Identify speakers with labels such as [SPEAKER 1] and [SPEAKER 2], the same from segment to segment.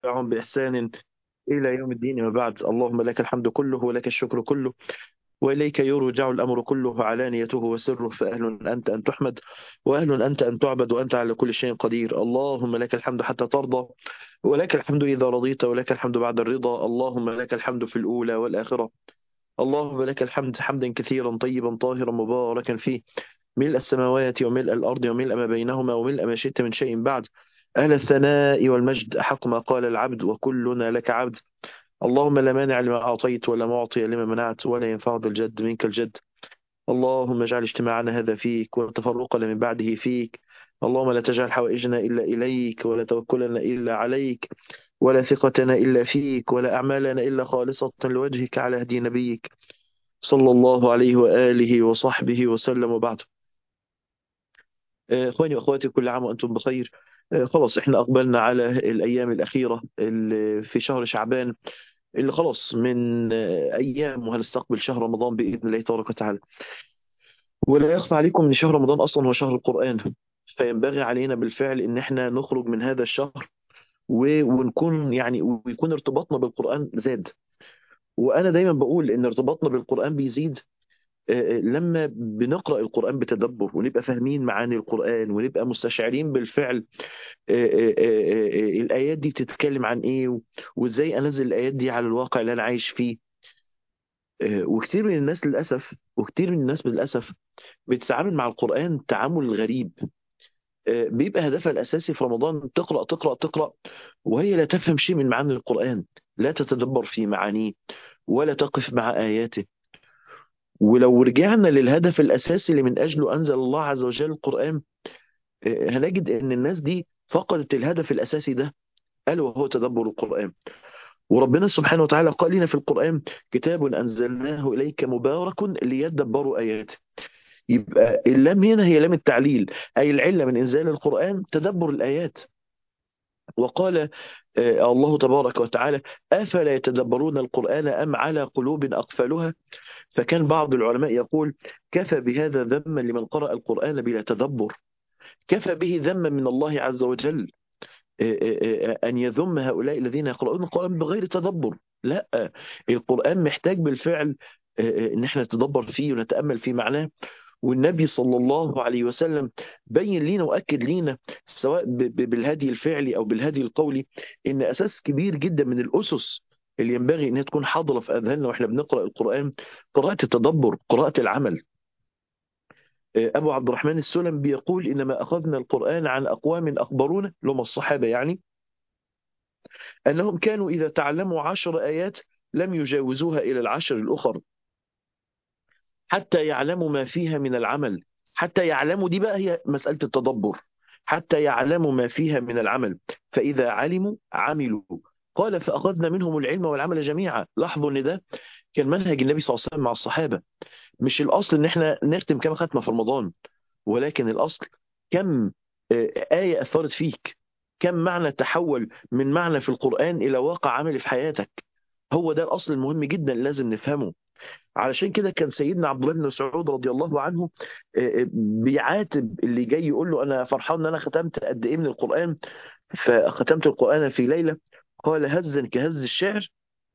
[SPEAKER 1] تبعهم بإحسان إلى يوم الدين ما بعد اللهم لك الحمد كله ولك الشكر كله وإليك يرجع الأمر كله علانيته وسره فأهل أنت أن تحمد وأهل أنت أن تعبد وأنت على كل شيء قدير اللهم لك الحمد حتى ترضى ولك الحمد إذا رضيت ولك الحمد بعد الرضا اللهم لك الحمد في الأولى والآخرة اللهم لك الحمد حمدا كثيرا طيبا طاهرا مباركا فيه ملء السماوات وملء الأرض وملء ما بينهما وملء ما شئت من شيء بعد أهل الثناء والمجد أحق ما قال العبد وكلنا لك عبد اللهم لا مانع لما أعطيت ولا معطي لما منعت ولا ينفع ذا الجد منك الجد اللهم اجعل اجتماعنا هذا فيك وتفرقنا من بعده فيك اللهم لا تجعل حوائجنا إلا إليك ولا توكلنا إلا عليك ولا ثقتنا إلا فيك ولا أعمالنا إلا خالصة لوجهك على هدي نبيك صلى الله عليه وآله وصحبه وسلم وبعد آه، إخواني وأخواتي كل عام وأنتم بخير آه، خلاص إحنا أقبلنا على الأيام الأخيرة اللي في شهر شعبان اللي خلاص من آه، أيام وهنستقبل شهر رمضان بإذن الله تبارك وتعالى ولا يخفى عليكم ان شهر رمضان اصلا هو شهر القران فينبغي علينا بالفعل ان احنا نخرج من هذا الشهر و- ونكون يعني ويكون ارتباطنا بالقران زاد وانا دايما بقول ان ارتباطنا بالقران بيزيد آه، لما بنقرا القران بتدبر ونبقى فاهمين معاني القران ونبقى مستشعرين بالفعل آه، آه، آه، آه، الايات دي بتتكلم عن ايه و- وازاي انزل الايات دي على الواقع اللي انا عايش فيه آه، وكثير من الناس للاسف وكثير من الناس للاسف بتتعامل مع القرآن تعامل غريب آه، بيبقى هدفها الأساسي في رمضان تقرأ تقرأ تقرأ وهي لا تفهم شيء من معاني القرآن لا تتدبر في معانيه ولا تقف مع آياته ولو رجعنا للهدف الأساسي اللي من أجله أنزل الله عز وجل القرآن آه، هنجد أن الناس دي فقدت الهدف الأساسي ده ألا وهو تدبر القرآن وربنا سبحانه وتعالى قال لنا في القرآن كتاب أنزلناه إليك مبارك ليدبروا آياته يبقى اللام هنا هي لام التعليل أي العلة من إنزال القرآن تدبر الآيات وقال آه، الله تبارك وتعالى أفلا يتدبرون القرآن أم على قلوب أقفالها فكان بعض العلماء يقول كفى بهذا ذما لمن قرأ القرآن بلا تدبر كفى به ذما من الله عز وجل آه، آه، آه، أن يذم هؤلاء الذين يقرؤون القرآن بغير تدبر لا القرآن محتاج بالفعل آه، آه، ان احنا نتدبر فيه ونتأمل في معناه والنبي صلى الله عليه وسلم بين لينا واكد لينا سواء ب- ب- بالهدي الفعلي او بالهدي القولي ان اساس كبير جدا من الاسس اللي ينبغي انها تكون حاضره في اذهاننا واحنا بنقرا القران قراءه التدبر قراءه العمل آه، ابو عبد الرحمن السلم بيقول انما اخذنا القران عن اقوام اخبرونا اللي هم الصحابه يعني انهم كانوا اذا تعلموا عشر ايات لم يجاوزوها الى العشر الاخر حتى يعلموا ما فيها من العمل حتى يعلموا دي بقى هي مسألة التدبر حتى يعلموا ما فيها من العمل فإذا علموا عملوا قال فأخذنا منهم العلم والعمل جميعا لاحظوا ان ده كان منهج النبي صلى الله عليه وسلم مع الصحابة مش الأصل ان احنا نختم كام ختمة في رمضان ولكن الأصل كم آه، آية أثرت فيك كم معنى تحول من معنى في القرآن إلى واقع عملي في حياتك هو ده الأصل المهم جدا لازم نفهمه علشان كده كان سيدنا عبد الله بن مسعود رضي الله عنه آه، آه، بيعاتب اللي جاي يقول له انا فرحان ان انا ختمت قد ايه من القران فختمت القران في ليله قال هزا كهز الشعر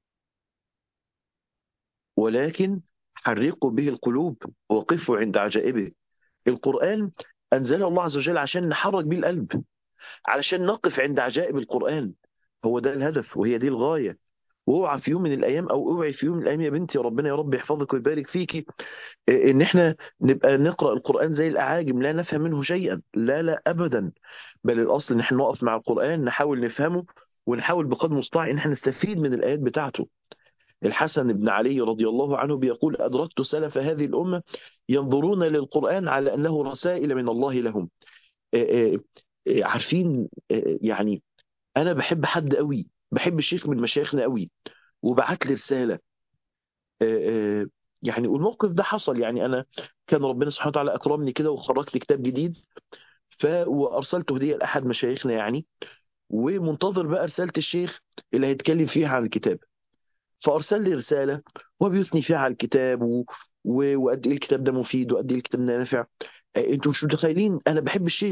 [SPEAKER 1] ولكن حرقوا به القلوب وقفوا عند عجائبه القران انزله الله عز وجل عشان نحرك بيه القلب علشان نقف عند عجائب القران هو ده الهدف وهي دي الغايه واوعى في يوم من الايام او اوعي في يوم من الايام يا بنتي ربنا يا رب يحفظك ويبارك فيكي ان احنا نبقى نقرا القران زي الاعاجم لا نفهم منه شيئا لا لا ابدا بل الاصل ان احنا نقف مع القران نحاول نفهمه ونحاول بقدر المستطاع ان احنا نستفيد من الايات بتاعته الحسن بن علي رضي الله عنه بيقول ادركت سلف هذه الامه ينظرون للقران على انه رسائل من الله لهم آه، آه، آه، عارفين آه، يعني انا بحب حد قوي بحب شيخ من مشايخنا قوي وبعت لي رساله آه، آه، يعني والموقف ده حصل يعني انا كان ربنا سبحانه وتعالى اكرمني كده وخرجت كتاب جديد ف وارسلت هديه لاحد مشايخنا يعني ومنتظر بقى رساله الشيخ اللي هيتكلم فيها عن الكتاب فارسل لي رساله وبيثني فيها على الكتاب و... و... وقد ايه الكتاب ده مفيد وقد ايه الكتاب ده نافع آه، انتوا مش متخيلين انا بحب الشيخ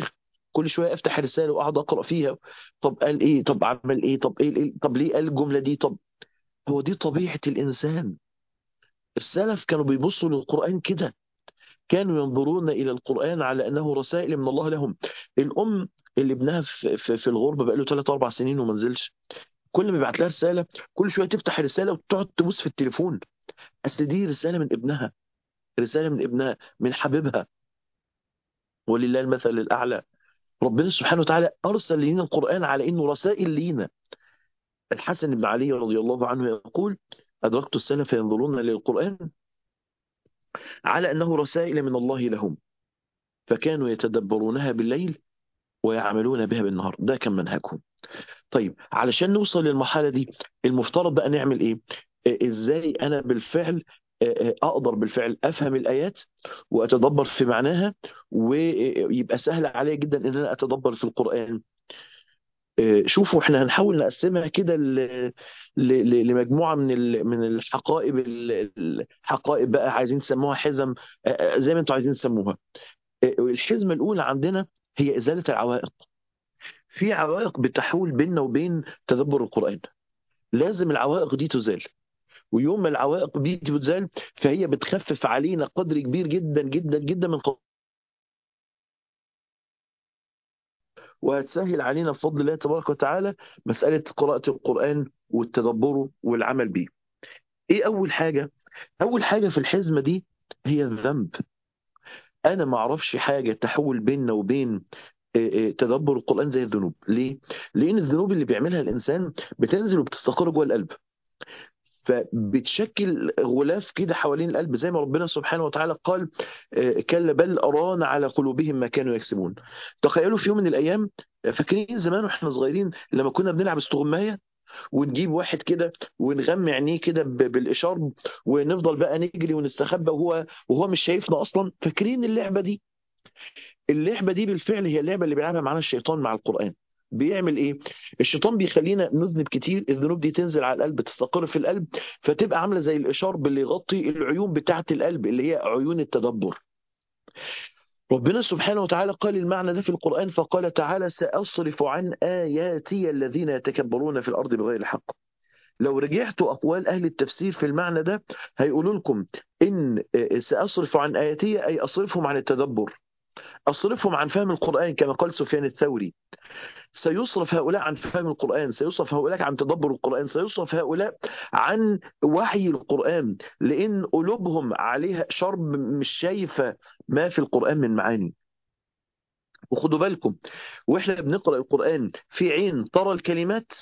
[SPEAKER 1] كل شويه افتح رساله واقعد اقرا فيها طب قال ايه طب عمل ايه طب ايه إيه- طب ليه قال الجمله دي طب هو دي طبيعه الانسان السلف كانوا بيبصوا للقران كده كانوا ينظرون الى القران على انه رسائل من الله لهم الام اللي ابنها في, في, في الغربه بقى له 3 4 سنين وما نزلش كل ما يبعت لها رساله كل شويه تفتح رساله وتقعد تبص في التليفون اصل دي رساله من ابنها رساله من ابنها من حبيبها ولله المثل الاعلى ربنا سبحانه وتعالى ارسل لنا القران على انه رسائل لينا الحسن بن علي رضي الله عنه يقول ادركت السلف ينظرون للقران على انه رسائل من الله لهم فكانوا يتدبرونها بالليل ويعملون بها بالنهار ده كان منهجهم طيب علشان نوصل للمرحله دي المفترض بقى نعمل ايه آه، ازاي انا بالفعل آه، آه، اقدر بالفعل افهم الايات واتدبر في معناها ويبقى سهل عليا جدا ان انا اتدبر في القران آه، شوفوا احنا هنحاول نقسمها كده ل- ل- ل- لمجموعه من ال- من الحقائب ال- الحقائب بقى عايزين تسموها حزم آه، آه، زي ما انتوا عايزين تسموها آه، الحزمه الاولى عندنا هي ازاله العوائق في عوائق بتحول بيننا وبين تدبر القران لازم العوائق دي تزال ويوم ما العوائق دي تزال فهي بتخفف علينا قدر كبير جدا جدا جدا من قدر وهتسهل علينا بفضل الله تبارك وتعالى مسألة قراءة القرآن والتدبر والعمل به ايه اول حاجة اول حاجة في الحزمة دي هي الذنب انا ما اعرفش حاجة تحول بيننا وبين آه، آه، تدبر القرآن زي الذنوب ليه لان الذنوب اللي بيعملها الانسان بتنزل وبتستقر جوه القلب فبتشكل غلاف كده حوالين القلب زي ما ربنا سبحانه وتعالى قال آه، كلا بل أران على قلوبهم ما كانوا يكسبون تخيلوا في يوم من الأيام فاكرين زمان واحنا صغيرين لما كنا بنلعب استغماية ونجيب واحد كده ونغمي عينيه كده ب- بالإشارب ونفضل بقى نجري ونستخبى وهو وهو مش شايفنا أصلا فاكرين اللعبة دي اللعبه دي بالفعل هي اللعبه اللي بيلعبها معانا الشيطان مع القران بيعمل ايه الشيطان بيخلينا نذنب كتير الذنوب دي تنزل على القلب تستقر في القلب فتبقى عامله زي الاشارب اللي يغطي العيون بتاعه القلب اللي هي عيون التدبر ربنا سبحانه وتعالى قال المعنى ده في القرآن فقال تعالى سأصرف عن آياتي الذين يتكبرون في الأرض بغير الحق لو رجعتوا أقوال أهل التفسير في المعنى ده هيقولوا لكم إن سأصرف عن آياتي أي أصرفهم عن التدبر أصرفهم عن فهم القرآن كما قال سفيان الثوري سيصرف هؤلاء عن فهم القرآن سيصرف هؤلاء عن تدبر القرآن سيصرف هؤلاء عن وحي القرآن لأن قلوبهم عليها شرب مش شايفة ما في القرآن من معاني وخدوا بالكم واحنا بنقرأ القرآن في عين ترى الكلمات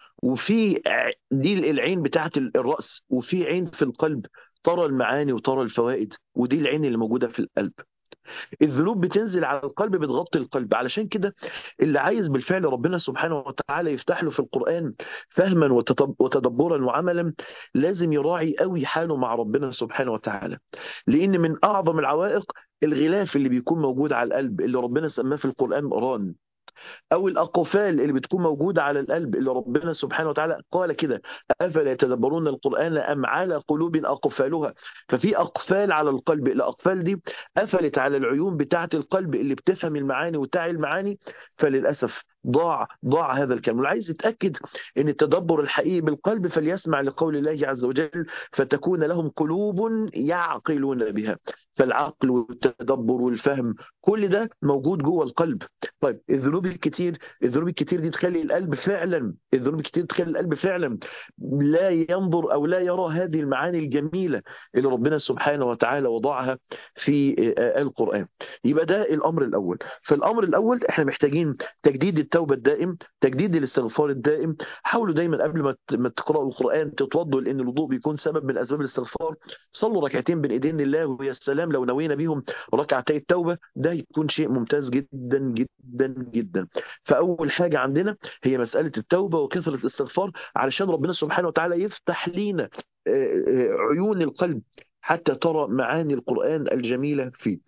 [SPEAKER 1] وفي ع- دي العين بتاعت الرأس وفي عين في القلب ترى المعاني وترى الفوائد ودي العين اللي موجودة في القلب الذنوب بتنزل على القلب بتغطي القلب علشان كده اللي عايز بالفعل ربنا سبحانه وتعالى يفتح له في القرآن فهما وتطب- وتدبرا وعملا لازم يراعي قوي حاله مع ربنا سبحانه وتعالى لأن من أعظم العوائق الغلاف اللي بيكون موجود على القلب اللي ربنا سماه في القرآن ران او الاقفال اللي بتكون موجوده على القلب اللي ربنا سبحانه وتعالى قال كده افلا يتدبرون القران ام على قلوب اقفالها ففي اقفال على القلب الاقفال دي قفلت على العيون بتاعه القلب اللي بتفهم المعاني وتعي المعاني فللاسف ضاع ضاع هذا الكلام واللي عايز يتاكد ان التدبر الحقيقي بالقلب فليسمع لقول الله عز وجل فتكون لهم قلوب يعقلون بها فالعقل والتدبر والفهم كل ده موجود جوه القلب طيب الذنوب الكتير الذنوب الكتير دي تخلي القلب فعلا الذنوب الكتير تخلي القلب فعلا لا ينظر او لا يرى هذه المعاني الجميله اللي ربنا سبحانه وتعالى وضعها في آه، القران يبقى ده الامر الاول فالامر الاول احنا محتاجين تجديد التوبه الدائم تجديد الاستغفار الدائم حاولوا دايما قبل ما ت- ما تقراوا القران تتوضوا لان الوضوء بيكون سبب من اسباب الاستغفار صلوا ركعتين بين ايدين الله ويا سلام لو نوينا بيهم ركعتي التوبه ده يكون شيء ممتاز جدا جدا جدا فاول حاجه عندنا هي مساله التوبه وكثره الاستغفار علشان ربنا سبحانه وتعالى يفتح لينا آه، آه، عيون القلب حتى ترى معاني القران الجميله فيه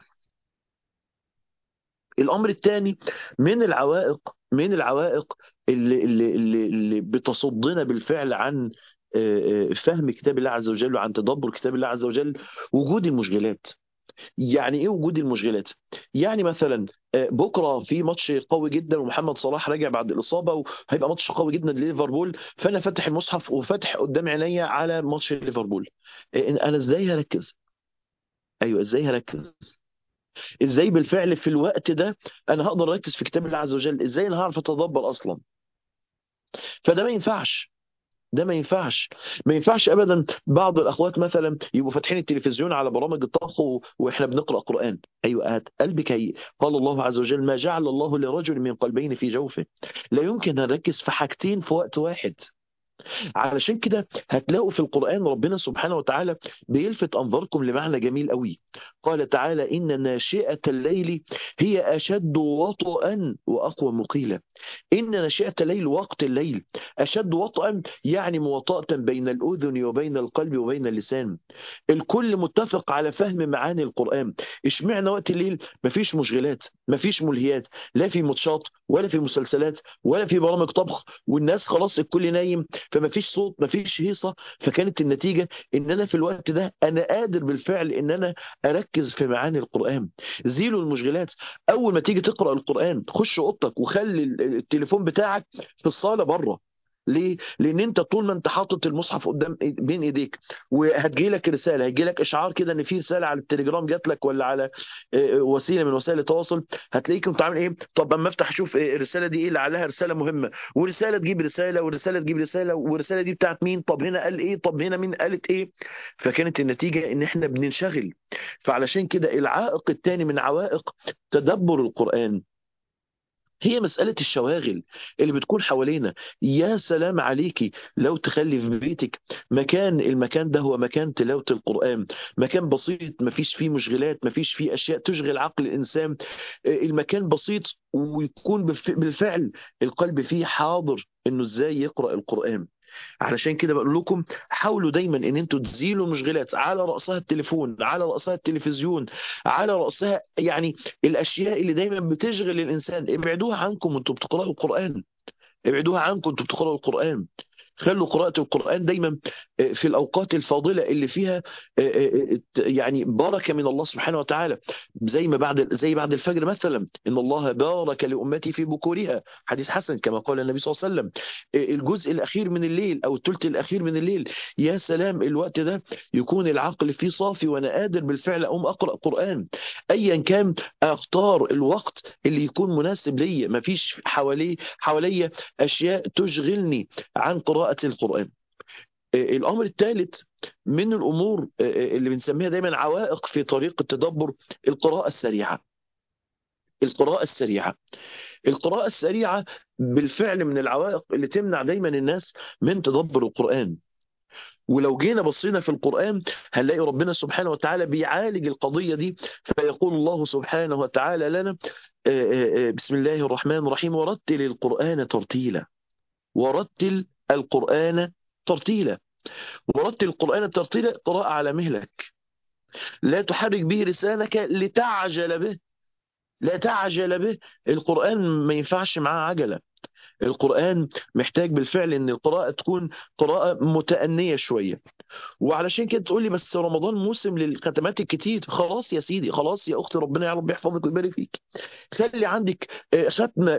[SPEAKER 1] الامر الثاني من العوائق من العوائق اللي اللي اللي, اللي بتصدنا بالفعل عن آه، آه، فهم كتاب الله عز وجل وعن تدبر كتاب الله عز وجل وجود المشغلات يعني ايه وجود المشغلات يعني مثلا آه، بكره في ماتش قوي جدا ومحمد صلاح راجع بعد الاصابه وهيبقى ماتش قوي جدا لليفربول فانا فاتح المصحف وفاتح قدام عينيا على ماتش ليفربول آه، انا ازاي هركز ايوه ازاي هركز ازاي بالفعل في الوقت ده انا هقدر اركز في كتاب الله عز وجل ازاي انا هعرف اتدبر اصلا فده ما ينفعش ده ما ينفعش ما ينفعش ابدا بعض الاخوات مثلا يبقوا فاتحين التلفزيون على برامج الطبخ و... واحنا بنقرا قران ايوه هات قلبك هي قال الله عز وجل ما جعل الله لرجل من قلبين في جوفه لا يمكن ان نركز في حاجتين في وقت واحد علشان كده هتلاقوا في القرآن ربنا سبحانه وتعالى بيلفت أنظاركم لمعنى جميل قوي قال تعالى إن ناشئة الليل هي أشد وطئا وأقوى مقيلة إن ناشئة الليل وقت الليل أشد وطئا يعني مواطأة بين الأذن وبين القلب وبين اللسان الكل متفق على فهم معاني القرآن اشمعنى وقت الليل مفيش مشغلات مفيش ملهيات لا في ماتشات ولا في مسلسلات ولا في برامج طبخ والناس خلاص الكل نايم فما فيش صوت ما فيش هيصه فكانت النتيجه ان انا في الوقت ده انا قادر بالفعل ان انا اركز في معاني القران زيلوا المشغلات اول ما تيجي تقرا القران خش اوضتك وخلي التليفون بتاعك في الصاله بره ليه؟ لأن أنت طول ما أنت حاطط المصحف قدام بين إيديك وهتجي لك رسالة هيجي لك إشعار كده إن في رسالة على التليجرام جات لك ولا على آه، وسيلة من وسائل التواصل هتلاقيك أنت عامل إيه؟ طب أما أفتح أشوف الرسالة دي إيه اللي عليها رسالة مهمة ورسالة تجيب رسالة ورسالة تجيب رسالة والرسالة دي بتاعت مين؟ طب هنا قال إيه؟ طب هنا مين قالت إيه؟ فكانت النتيجة إن إحنا بننشغل فعلشان كده العائق الثاني من عوائق تدبر القرآن هي مسألة الشواغل اللي بتكون حوالينا يا سلام عليكي لو تخلي في بيتك مكان المكان ده هو مكان تلاوة القرآن مكان بسيط مفيش فيه مشغلات مفيش فيه أشياء تشغل عقل الإنسان آه، المكان بسيط ويكون بالفعل القلب فيه حاضر إنه إزاي يقرأ القرآن علشان كده بقول لكم حاولوا دايما ان انتوا تزيلوا المشغلات على راسها التليفون على راسها التلفزيون على راسها يعني الاشياء اللي دايما بتشغل الانسان ابعدوها عنكم وانتوا بتقراوا القران ابعدوها عنكم وانتوا بتقراوا القران خلوا قراءة القرآن دايما آه، في الأوقات الفاضلة اللي فيها آه، آه، يعني بركة من الله سبحانه وتعالى زي ما بعد زي بعد الفجر مثلا إن الله بارك لأمتي في بكورها حديث حسن كما قال النبي صلى الله عليه وسلم الجزء الأخير من الليل أو الثلث الأخير من الليل يا سلام الوقت ده يكون العقل فيه صافي وأنا قادر بالفعل أقوم أقرأ قرآن أيا كان أختار الوقت اللي يكون مناسب ليا مفيش حواليه حواليا أشياء تشغلني عن قراءة قراءة القرآن الأمر الثالث من الأمور اللي بنسميها دايما عوائق في طريق التدبر القراءة السريعة القراءة السريعة القراءة السريعة بالفعل من العوائق اللي تمنع دايما الناس من تدبر القرآن ولو جينا بصينا في القرآن هنلاقي ربنا سبحانه وتعالى بيعالج القضية دي فيقول الله سبحانه وتعالى لنا بسم الله الرحمن الرحيم ورتل القرآن ترتيلا ورتل القرآن ترتيلا ورتل القرآن ترتيلا قراءة على مهلك لا تحرك به لسانك لتعجل به لا تعجل به القرآن ما ينفعش معاه عجلة القرآن محتاج بالفعل ان القراءة تكون قراءة متأنية شوية وعلشان كده تقول لي بس رمضان موسم للختمات الكتير خلاص يا سيدي خلاص يا اختي ربنا يا رب يحفظك ويبارك فيك خلي عندك آه، ختمة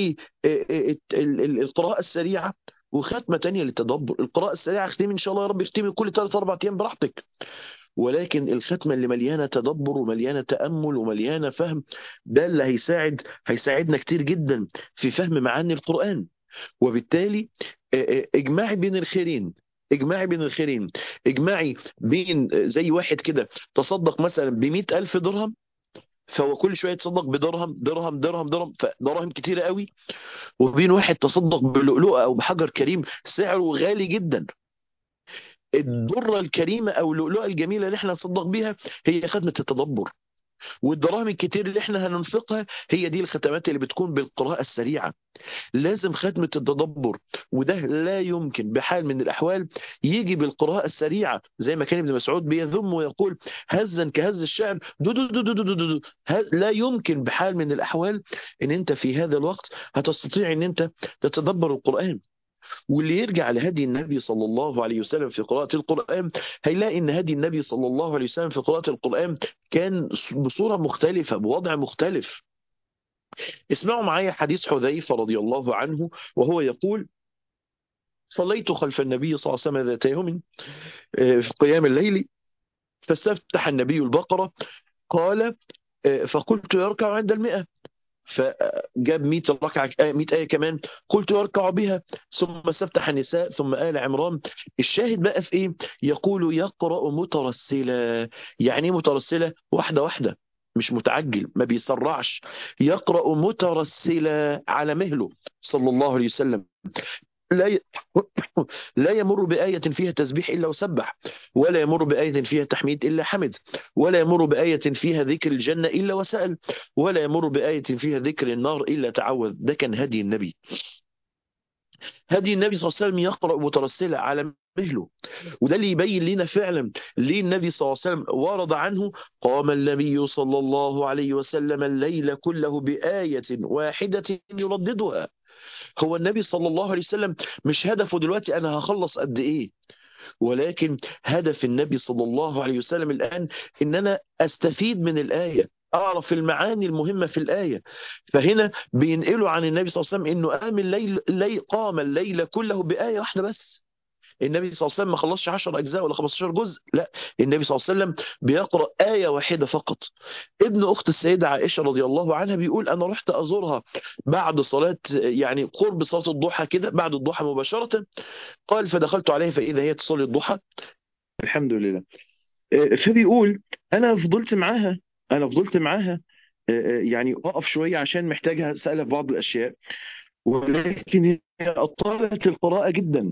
[SPEAKER 1] للقراءة السريعة وختمة تانية للتدبر القراءة السريعة اختمي إن شاء الله يا رب اختمي كل ثلاث أربع أيام براحتك ولكن الختمة اللي مليانة تدبر ومليانة تأمل ومليانة فهم ده اللي هيساعد هيساعدنا كتير جدا في فهم معاني القرآن وبالتالي اجماعي بين الخيرين اجماعي بين الخيرين اجماعي بين زي واحد كده تصدق مثلا ب ألف درهم فهو كل شويه يتصدق بدرهم درهم درهم درهم فدراهم كتيره قوي وبين واحد تصدق بلؤلؤه او بحجر كريم سعره غالي جدا الدره الكريمه او اللؤلؤه الجميله اللي احنا نصدق بيها هي خدمه التدبر والدراهم الكتير اللي احنا هننفقها هي دي الختمات اللي بتكون بالقراءة السريعة لازم ختمة التدبر وده لا يمكن بحال من الأحوال يجي بالقراءة السريعة زي ما كان ابن مسعود بيذم ويقول هزا كهز الشعر دو دو دو دو دو دو دو. لا يمكن بحال من الأحوال ان انت في هذا الوقت هتستطيع ان انت تتدبر القرآن واللي يرجع لهدي النبي صلى الله عليه وسلم في قراءة القرآن هيلاقي ان هدي النبي صلى الله عليه وسلم في قراءة القرآن كان بصورة مختلفة بوضع مختلف اسمعوا معايا حديث حذيفة رضي الله عنه وهو يقول صليت خلف النبي صلى الله عليه وسلم ذات يوم في قيام الليل فاستفتح النبي البقرة قال فقلت يركع عند المئة فجاب 100 ركعة 100 آية كمان قلت يركع بها ثم استفتح النساء ثم آل عمران الشاهد بقى في إيه يقول يقرأ مترسلا يعني ايه مترسلة واحدة واحدة مش متعجل ما بيسرعش يقرأ مترسلا على مهله صلى الله عليه وسلم لا ي... لا يمر بآية فيها تسبيح إلا وسبح ولا يمر بآية فيها تحميد إلا حمد ولا يمر بآية فيها ذكر الجنة إلا وسأل ولا يمر بآية فيها ذكر النار إلا تعوذ ده كان هدي النبي هدي النبي صلى الله عليه وسلم يقرأ مترسلة على مهله وده اللي يبين لنا فعلا ليه النبي صلى الله عليه وسلم ورد عنه قام النبي صلى الله عليه وسلم الليل كله بآية واحدة يرددها هو النبي صلى الله عليه وسلم مش هدفه دلوقتي أنا هخلص قد إيه ولكن هدف النبي صلى الله عليه وسلم الآن إن أنا أستفيد من الآية أعرف المعاني المهمة في الآية فهنا بينقلوا عن النبي صلى الله عليه وسلم إنه قام الليل, الليل قام الليل كله بآية واحدة بس النبي صلى الله عليه وسلم ما خلصش 10 اجزاء ولا 15 جزء لا النبي صلى الله عليه وسلم بيقرا ايه واحده فقط ابن اخت السيده عائشه رضي الله عنها بيقول انا رحت ازورها بعد صلاه يعني قرب صلاه الضحى كده بعد الضحى مباشره قال فدخلت عليها فاذا هي تصلي الضحى الحمد لله فبيقول انا فضلت معاها انا فضلت معاها يعني اقف شويه عشان محتاجه اسالها في بعض الاشياء ولكن هي اطالت القراءه جدا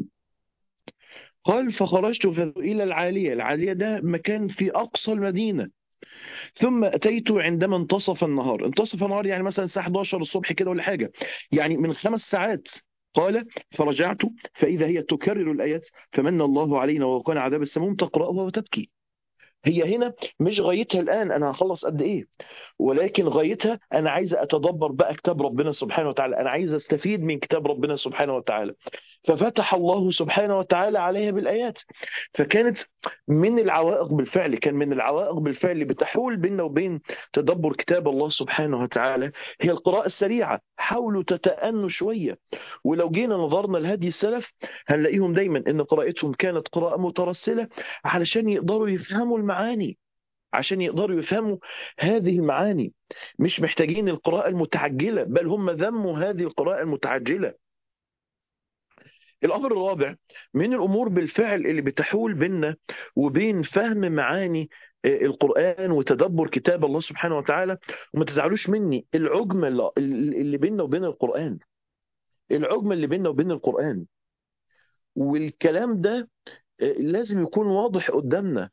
[SPEAKER 1] قال فخرجت إلى العالية العالية ده مكان في أقصى المدينة ثم أتيت عندما انتصف النهار انتصف النهار يعني مثلا الساعة 11 الصبح كده ولا حاجة يعني من خمس ساعات قال فرجعت فإذا هي تكرر الآيات فمن الله علينا ووقانا عذاب السموم تقرأها وتبكي هي هنا مش غايتها الآن أنا هخلص قد إيه ولكن غايتها أنا عايز أتدبر بقى كتاب ربنا سبحانه وتعالى أنا عايز أستفيد من كتاب ربنا سبحانه وتعالى ففتح الله سبحانه وتعالى عليها بالآيات فكانت من العوائق بالفعل كان من العوائق بالفعل بتحول بيننا وبين تدبر كتاب الله سبحانه وتعالى هي القراءة السريعة حاولوا تتأنوا شوية ولو جينا نظرنا لهدي السلف هنلاقيهم دايما ان قراءتهم كانت قراءة مترسلة علشان يقدروا يفهموا المعاني عشان يقدروا يفهموا هذه المعاني مش محتاجين القراءة المتعجلة بل هم ذموا هذه القراءة المتعجلة الأمر الرابع من الأمور بالفعل اللي بتحول بيننا وبين فهم معاني القرآن وتدبر كتاب الله سبحانه وتعالى وما تزعلوش مني العجمة اللي بيننا وبين القرآن العجمة اللي بيننا وبين القرآن والكلام ده لازم يكون واضح قدامنا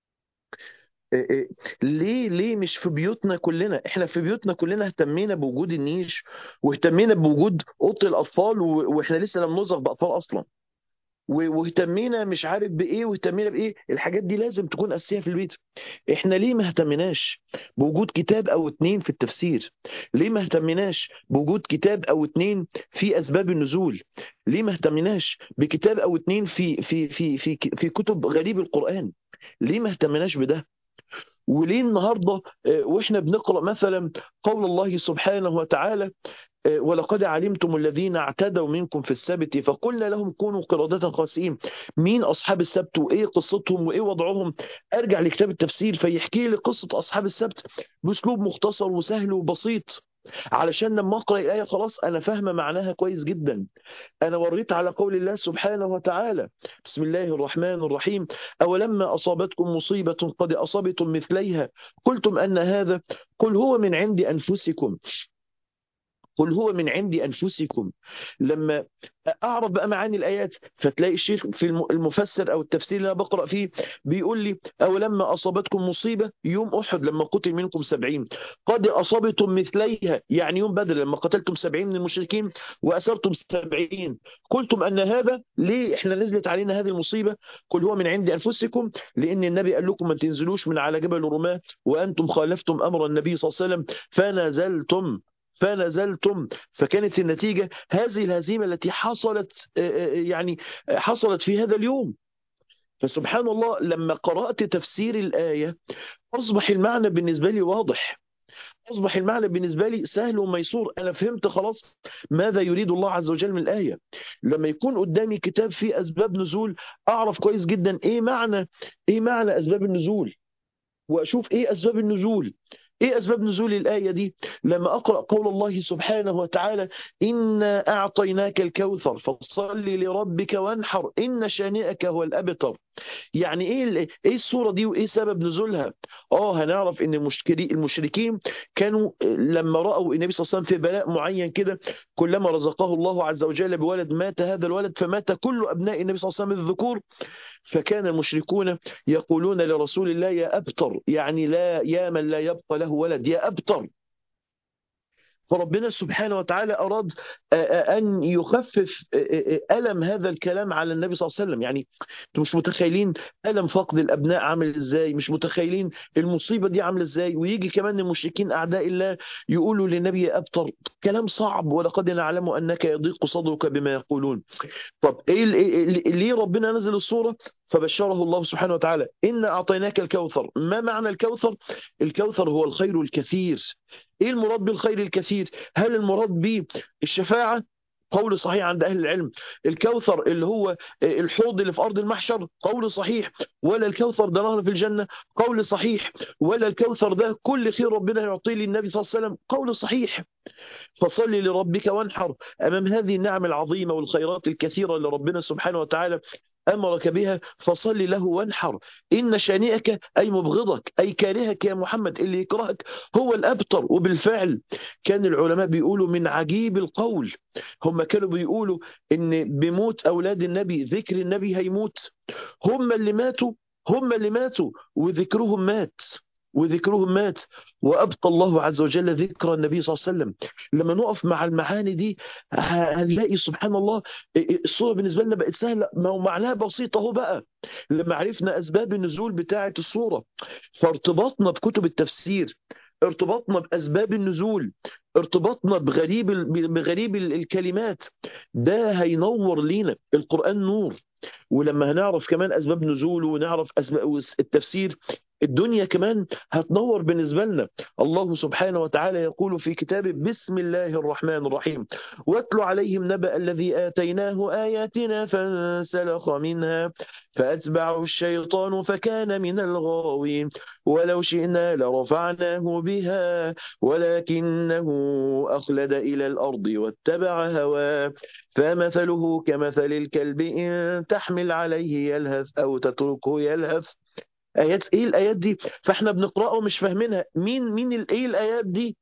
[SPEAKER 1] ليه ليه مش في بيوتنا كلنا احنا في بيوتنا كلنا اهتمينا بوجود النيش واهتمينا بوجود اوضه الاطفال واحنا لسه لم نرزق باطفال اصلا واهتمينا مش عارف بايه واهتمينا بايه الحاجات دي لازم تكون اساسيه في البيت احنا ليه ما اهتمناش بوجود كتاب او اتنين في التفسير ليه ما اهتمناش بوجود كتاب او اتنين في اسباب النزول ليه ما اهتمناش بكتاب او اتنين في في في في في كتب غريب القران ليه ما اهتمناش بده وليه النهارده واحنا بنقرا مثلا قول الله سبحانه وتعالى ولقد علمتم الذين اعتدوا منكم في السبت فقلنا لهم كونوا قردة خاسئين مين أصحاب السبت وإيه قصتهم وإيه وضعهم أرجع لكتاب التفسير فيحكي لي قصة أصحاب السبت بأسلوب مختصر وسهل وبسيط علشان لما أقرأ الآية خلاص أنا فاهمة معناها كويس جدا أنا وريت على قول الله سبحانه وتعالى بسم الله الرحمن الرحيم أولما أصابتكم مصيبة قد أصبتم مثليها قلتم أن هذا قل هو من عند أنفسكم قل هو من عند أنفسكم لما أعرف بقى معاني الآيات فتلاقي الشيخ في المفسر أو التفسير اللي أنا بقرأ فيه بيقول لي أو لما أصابتكم مصيبة يوم أحد لما قتل منكم سبعين قد أصابتم مثليها يعني يوم بدر لما قتلتم سبعين من المشركين وأسرتم سبعين قلتم أن هذا ليه إحنا نزلت علينا هذه المصيبة قل هو من عند أنفسكم لأن النبي قال لكم ما تنزلوش من على جبل الرماة وأنتم خالفتم أمر النبي صلى الله عليه وسلم فنزلتم فنزلتم فكانت النتيجة هذه الهزيمة التي حصلت يعني حصلت في هذا اليوم فسبحان الله لما قرأت تفسير الآية أصبح المعنى بالنسبة لي واضح أصبح المعنى بالنسبة لي سهل وميسور أنا فهمت خلاص ماذا يريد الله عز وجل من الآية لما يكون قدامي كتاب فيه أسباب نزول أعرف كويس جدا إيه معنى إيه معنى أسباب النزول وأشوف إيه أسباب النزول ايه اسباب نزول الايه دي لما اقرا قول الله سبحانه وتعالى انا اعطيناك الكوثر فصل لربك وانحر ان شانئك هو الابتر يعني ايه ايه الصوره دي وايه سبب نزولها اه هنعرف ان المشركين كانوا لما راوا النبي صلى الله عليه وسلم في بلاء معين كده كلما رزقه الله عز وجل بولد مات هذا الولد فمات كل ابناء النبي صلى الله عليه وسلم الذكور فكان المشركون يقولون لرسول الله يا ابتر يعني لا يا من لا يبقى له ولد يا ابتر فربنا سبحانه وتعالى أراد أن يخفف ألم هذا الكلام على النبي صلى الله عليه وسلم يعني انتم مش متخيلين ألم فقد الأبناء عامل إزاي مش متخيلين المصيبة دي عاملة إزاي ويجي كمان المشركين أعداء الله يقولوا للنبي أبطر كلام صعب ولقد نعلم أنك يضيق صدرك بما يقولون طب إيه ليه ربنا نزل الصورة فبشره الله سبحانه وتعالى إن أعطيناك الكوثر ما معنى الكوثر الكوثر هو الخير الكثير ايه المراد بالخير الكثير هل المراد به الشفاعه قول صحيح عند اهل العلم الكوثر اللي هو الحوض اللي في ارض المحشر قول صحيح ولا الكوثر ده نهر في الجنه قول صحيح ولا الكوثر ده كل خير ربنا يعطيه للنبي صلى الله عليه وسلم قول صحيح فصل لربك وانحر امام هذه النعم العظيمه والخيرات الكثيره اللي ربنا سبحانه وتعالى أمرك بها فصل له وانحر إن شانئك أي مبغضك أي كارهك يا محمد اللي يكرهك هو الأبتر وبالفعل كان العلماء بيقولوا من عجيب القول هم كانوا بيقولوا إن بموت أولاد النبي ذكر النبي هيموت هم اللي ماتوا هم اللي ماتوا وذكرهم مات وذكرهم مات وأبقى الله عز وجل ذكر النبي صلى الله عليه وسلم لما نقف مع المعاني دي هنلاقي سبحان الله الصورة بالنسبة لنا بقت سهلة ما هو معناها بسيطة اهو بقى لما عرفنا أسباب النزول بتاعة الصورة فارتباطنا بكتب التفسير ارتباطنا بأسباب النزول ارتباطنا بغريب بغريب الكلمات ده هينور لينا القرآن نور ولما هنعرف كمان أسباب نزوله ونعرف أسباب التفسير الدنيا كمان هتنور بالنسبة لنا الله سبحانه وتعالى يقول في كتابه بسم الله الرحمن الرحيم واتل عليهم نبأ الذي آتيناه آياتنا فانسلخ منها فأتبعه الشيطان فكان من الغاوين ولو شئنا لرفعناه بها ولكنه أخلد إلى الأرض واتبع هواه فمثله كمثل الكلب إن تحمل عليه يلهث أو تتركه يلهث ايات ايه الايات دي فاحنا بنقراها ومش فاهمينها مين مين ايه الايات دي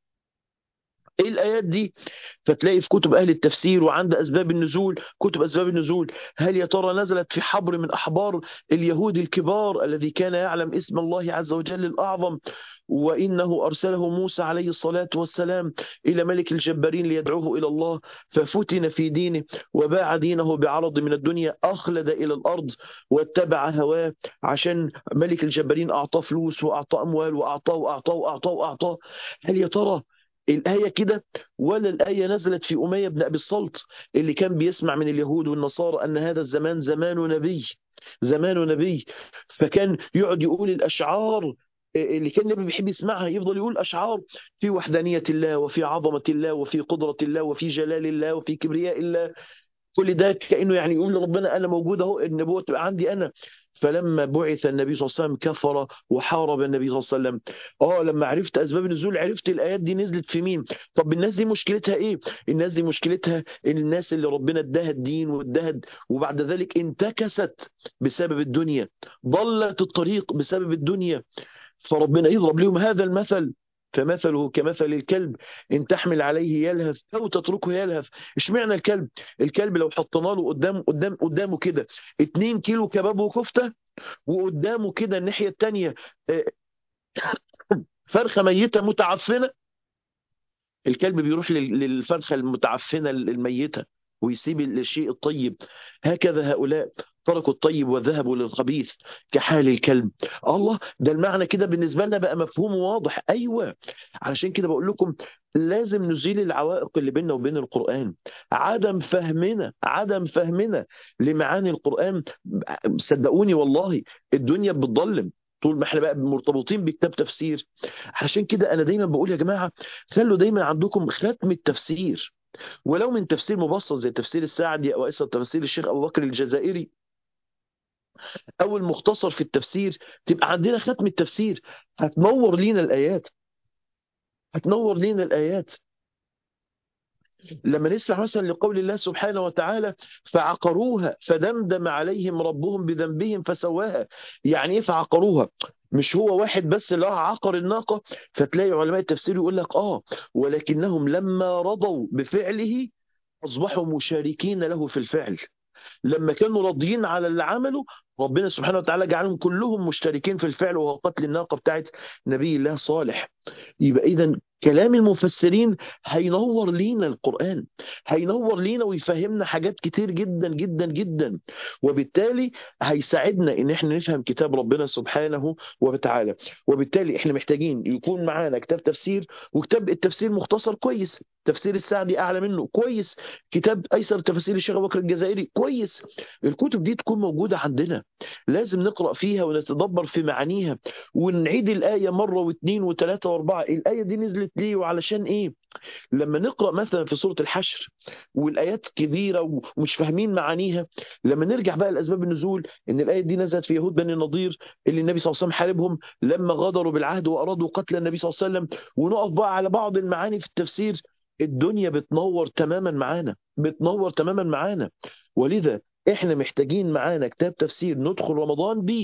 [SPEAKER 1] ايه الايات دي فتلاقي في كتب اهل التفسير وعند اسباب النزول كتب اسباب النزول هل يا ترى نزلت في حبر من احبار اليهود الكبار الذي كان يعلم اسم الله عز وجل الاعظم وانه ارسله موسى عليه الصلاه والسلام الى ملك الجبارين ليدعوه الى الله ففتن في دينه وباع دينه بعرض من الدنيا اخلد الى الارض واتبع هواه عشان ملك الجبارين اعطاه فلوس واعطاه اموال واعطاه واعطاه واعطاه واعطاه هل يا ترى الآية كده ولا الآية نزلت في أمية بن أبي الصلت اللي كان بيسمع من اليهود والنصارى أن هذا الزمان زمان نبي زمان نبي فكان يقعد يقول الأشعار اللي كان النبي بيحب يسمعها يفضل يقول أشعار في وحدانية الله وفي عظمة الله وفي قدرة الله وفي جلال الله وفي كبرياء الله كل ده كأنه يعني يقول لربنا أنا موجود أهو النبوة تبقى عندي أنا فلما بعث النبي صلى الله عليه وسلم كفر وحارب النبي صلى الله عليه وسلم اه لما عرفت اسباب النزول عرفت الايات دي نزلت في مين طب الناس دي مشكلتها ايه الناس دي مشكلتها ان الناس اللي ربنا اداها الدين واداها وبعد ذلك انتكست بسبب الدنيا ضلت الطريق بسبب الدنيا فربنا يضرب لهم هذا المثل فمثله كمثل الكلب إن تحمل عليه يلهث أو تتركه يلهث اشمعنى الكلب الكلب لو حطينا له قدام قدام قدامه كده 2 كيلو كباب وكفتة وقدامه كده الناحية التانية فرخة ميتة متعفنة الكلب بيروح للفرخة المتعفنة الميتة ويسيب الشيء الطيب هكذا هؤلاء تركوا الطيب وذهبوا للخبيث كحال الكلب الله ده المعنى كده بالنسبة لنا بقى مفهوم واضح أيوة علشان كده بقول لكم لازم نزيل العوائق اللي بيننا وبين القرآن عدم فهمنا عدم فهمنا لمعاني القرآن صدقوني والله الدنيا بتضلم طول ما احنا بقى مرتبطين بكتاب تفسير علشان كده انا دايما بقول يا جماعه خلوا دايما عندكم ختم التفسير ولو من تفسير مبسط زي تفسير السعدي او اسف تفسير الشيخ ابو بكر الجزائري او المختصر في التفسير تبقى عندنا ختم التفسير هتنور لينا الايات هتنور لينا الايات لما نسمع مثلا لقول الله سبحانه وتعالى فعقروها فدمدم عليهم ربهم بذنبهم فسواها يعني ايه فعقروها مش هو واحد بس اللي راح عقر الناقة فتلاقي علماء التفسير يقول لك اه ولكنهم لما رضوا بفعله أصبحوا مشاركين له في الفعل لما كانوا راضيين على اللي عمله ربنا سبحانه وتعالى جعلهم كلهم مشتركين في الفعل وهو قتل الناقة بتاعت نبي الله صالح يبقى إذا كلام المفسرين هينور لينا القرآن هينور لينا ويفهمنا حاجات كتير جدا جدا جدا وبالتالي هيساعدنا ان احنا نفهم كتاب ربنا سبحانه وتعالى وبالتالي احنا محتاجين يكون معانا كتاب تفسير وكتاب التفسير مختصر كويس تفسير السعدي اعلى منه كويس كتاب ايسر تفاسير الشيخ ابو بكر الجزائري كويس الكتب دي تكون موجوده عندنا لازم نقرا فيها ونتدبر في معانيها ونعيد الايه مره واثنين وثلاثه واربعه الايه دي نزلت ليه وعلشان ايه لما نقرا مثلا في سوره الحشر والايات كبيره ومش فاهمين معانيها لما نرجع بقى لاسباب النزول ان الايه دي نزلت في يهود بني النضير اللي النبي صلى الله عليه وسلم حاربهم لما غادروا بالعهد وارادوا قتل النبي صلى الله عليه وسلم ونقف بقى على بعض المعاني في التفسير الدنيا بتنور تماما معانا بتنور تماما معانا ولذا احنا محتاجين معانا كتاب تفسير ندخل رمضان بيه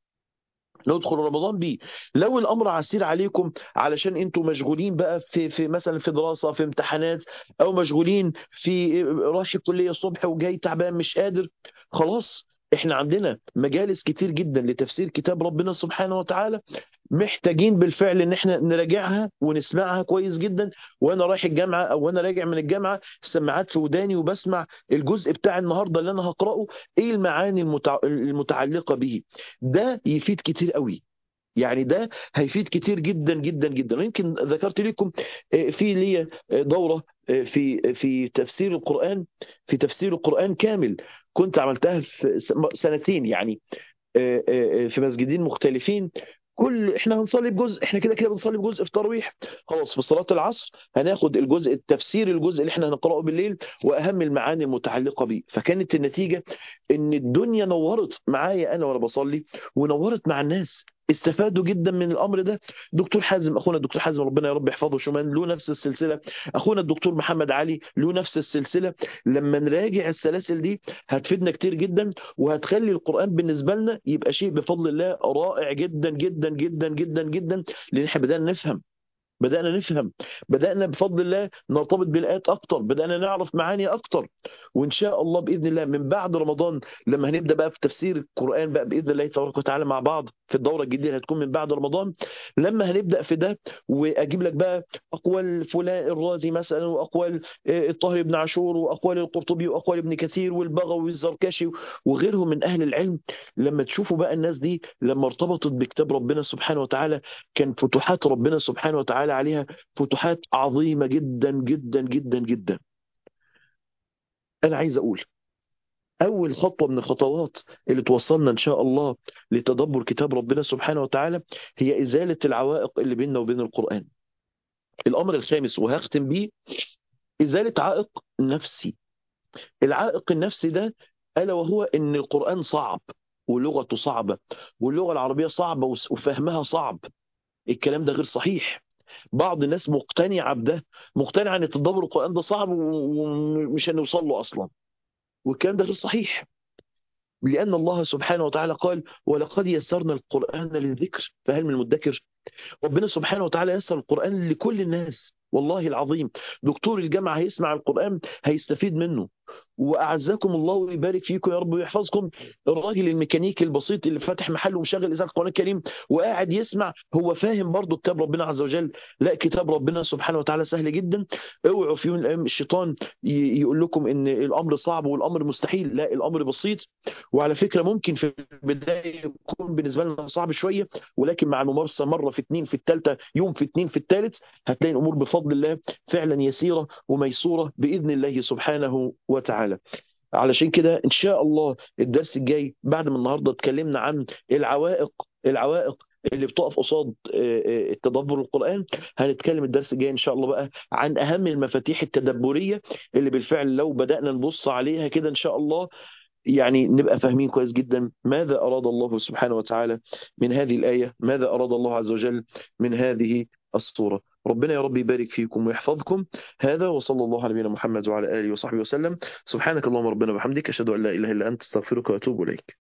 [SPEAKER 1] ندخل رمضان بيه لو الامر عسير عليكم علشان انتم مشغولين بقى في في مثلا في دراسه في امتحانات او مشغولين في رايح الكليه الصبح وجاي تعبان مش قادر خلاص احنا عندنا مجالس كتير جدا لتفسير كتاب ربنا سبحانه وتعالى محتاجين بالفعل ان احنا نراجعها ونسمعها كويس جدا وانا رايح الجامعه او وانا راجع من الجامعه السماعات في وداني وبسمع الجزء بتاع النهارده اللي انا هقراه ايه المعاني المتع... المتعلقه به ده يفيد كتير قوي يعني ده هيفيد كتير جدا جدا جدا يمكن ذكرت لكم في لي دوره في في تفسير القران في تفسير القران كامل كنت عملتها في سنتين يعني في مسجدين مختلفين كل احنا هنصلي بجزء احنا كده كده بنصلي بجزء في تراويح خلاص في صلاه العصر هناخد الجزء التفسير الجزء اللي احنا هنقراه بالليل واهم المعاني المتعلقه بيه فكانت النتيجه ان الدنيا نورت معايا انا وانا بصلي ونورت مع الناس استفادوا جدا من الامر ده دكتور حازم اخونا الدكتور حازم ربنا يا رب يحفظه شومان له نفس السلسله اخونا الدكتور محمد علي له نفس السلسله لما نراجع السلاسل دي هتفيدنا كتير جدا وهتخلي القران بالنسبه لنا يبقى شيء بفضل الله رائع جدا جدا جدا جدا جدا لان احنا بدانا نفهم بدأنا نفهم بدأنا بفضل الله نرتبط بالآيات أكتر بدأنا نعرف معاني أكتر وإن شاء الله بإذن الله من بعد رمضان لما هنبدأ بقى في تفسير القرآن بقى بإذن الله تبارك وتعالى مع بعض في الدورة الجديدة اللي هتكون من بعد رمضان لما هنبدأ في ده وأجيب لك بقى أقوال فلان الرازي مثلا وأقوال الطاهر بن عاشور وأقوال القرطبي وأقوال ابن كثير والبغوي والزركشي وغيرهم من أهل العلم لما تشوفوا بقى الناس دي لما ارتبطت بكتاب ربنا سبحانه وتعالى كان فتوحات ربنا سبحانه وتعالى عليها فتوحات عظيمة جدا جدا جدا جدا أنا عايز أقول أول خطوة من الخطوات اللي توصلنا إن شاء الله لتدبر كتاب ربنا سبحانه وتعالى هي إزالة العوائق اللي بيننا وبين القرآن الأمر الخامس وهختم بيه إزالة عائق نفسي العائق النفسي ده ألا وهو إن القرآن صعب ولغته صعبة واللغة العربية صعبة وفهمها صعب الكلام ده غير صحيح بعض الناس مقتنعة بده مقتنعة ان تدبر القرآن ده صعب ومش هنوصل له اصلا والكلام ده غير صحيح لأن الله سبحانه وتعالى قال ولقد يسرنا القرآن للذكر فهل من مدكر ربنا سبحانه وتعالى يسر القرآن لكل الناس والله العظيم دكتور الجامعة هيسمع القرآن هيستفيد منه واعزكم الله ويبارك فيكم يا رب ويحفظكم الراجل الميكانيكي البسيط اللي فاتح محل ومشغل اذاعه القران الكريم وقاعد يسمع هو فاهم برضه كتاب ربنا عز وجل لا كتاب ربنا سبحانه وتعالى سهل جدا اوعوا في يوم من الايام الشيطان ي- يقول لكم ان الامر صعب والامر مستحيل لا الامر بسيط وعلى فكره ممكن في البدايه يكون بالنسبه لنا صعب شويه ولكن مع الممارسه مره في اثنين في الثالثه يوم في اثنين في الثالث هتلاقي الامور بفضل الله فعلا يسيره وميسوره باذن الله سبحانه وتعالى علشان كده ان شاء الله الدرس الجاي بعد ما النهارده اتكلمنا عن العوائق العوائق اللي بتقف قصاد آه، آه، التدبر القرآن هنتكلم الدرس الجاي ان شاء الله بقى عن اهم المفاتيح التدبريه اللي بالفعل لو بدأنا نبص عليها كده ان شاء الله يعني نبقى فاهمين كويس جدا ماذا أراد الله سبحانه وتعالى من هذه الآية ماذا أراد الله عز وجل من هذه الصورة ربنا يا رب يبارك فيكم ويحفظكم هذا وصلى الله على نبينا محمد وعلى آله وصحبه وسلم سبحانك اللهم ربنا وبحمدك أشهد أن لا إله إلا أنت استغفرك وأتوب إليك